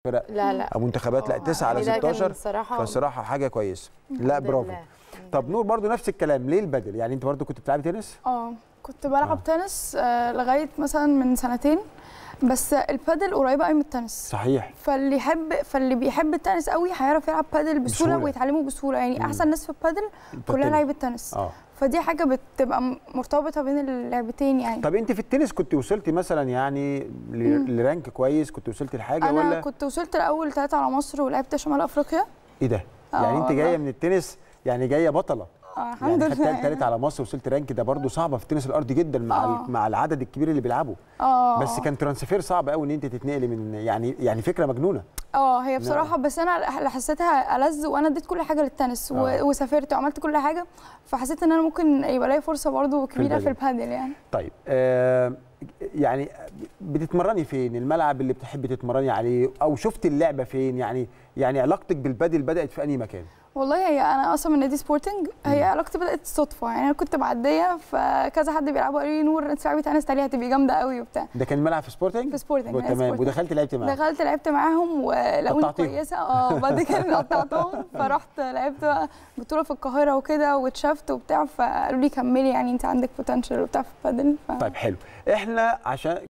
فرق لا لا او منتخبات لا آه، 9 على يعني ده كان 16 صراحة فصراحه حاجه كويسه لا الحمد برافو لله. طب نور برضو نفس الكلام ليه البدل يعني انت برضو كنت بتلعبي تنس اه كنت بلعب تنس آه لغايه مثلا من سنتين بس البادل قريبه قوي من التنس صحيح فاللي يحب فاللي بيحب التنس قوي هيعرف يلعب بادل بسهوله, بسهولة. ويتعلمه بسهوله يعني مم. احسن ناس في البادل كلها التنس. لعيبه تنس اه فدي حاجه بتبقى م- مرتبطه بين اللعبتين يعني طب انت في التنس كنت وصلتي مثلا يعني ل- لرانك كويس كنت وصلتي لحاجه انا ولا كنت وصلت الاول ثلاثه على مصر ولعبت شمال افريقيا ايه ده آه يعني انت والله. جايه من التنس يعني جايه بطله آه الحمد يعني خدت لله تالت على مصر وصلت رانك ده برضو صعبه في التنس الارضي جدا مع آه. ال- مع العدد الكبير اللي بيلعبوا اه بس كان ترانسفير صعب قوي ان انت تتنقلي من يعني يعني فكره مجنونه اه هي بصراحه بس انا اللي حسيتها ألذ وانا اديت كل حاجه للتنس و- آه. وسافرت وعملت كل حاجه فحسيت ان انا ممكن يبقى لي فرصه برضو كبيره في البادل. البادل يعني طيب آه يعني بتتمرني فين الملعب اللي بتحبي تتمرني عليه او شفت اللعبه فين يعني يعني علاقتك بالبادل بدات في انهي مكان والله هي انا اصلا من نادي سبورتنج هي علاقتي بدات صدفه يعني انا كنت معديه فكذا حد بيلعبوا قالوا لي نور انت تلعبي تنس تعالي هتبقي جامده قوي وبتاع ده كان ملعب في سبورتنج في سبورتنج أيوة، تمام سبورتنج. ودخلت لعبت معاه دخلت لعبت معاهم ولقوني قطعتيهم. كويسه اه بعد كده قطعتهم فرحت لعبت بقى بطوله في القاهره وكده واتشافت وبتاع فقالوا لي كملي يعني انت عندك بوتنشال وبتاع في البادل ف... طيب حلو احنا عشان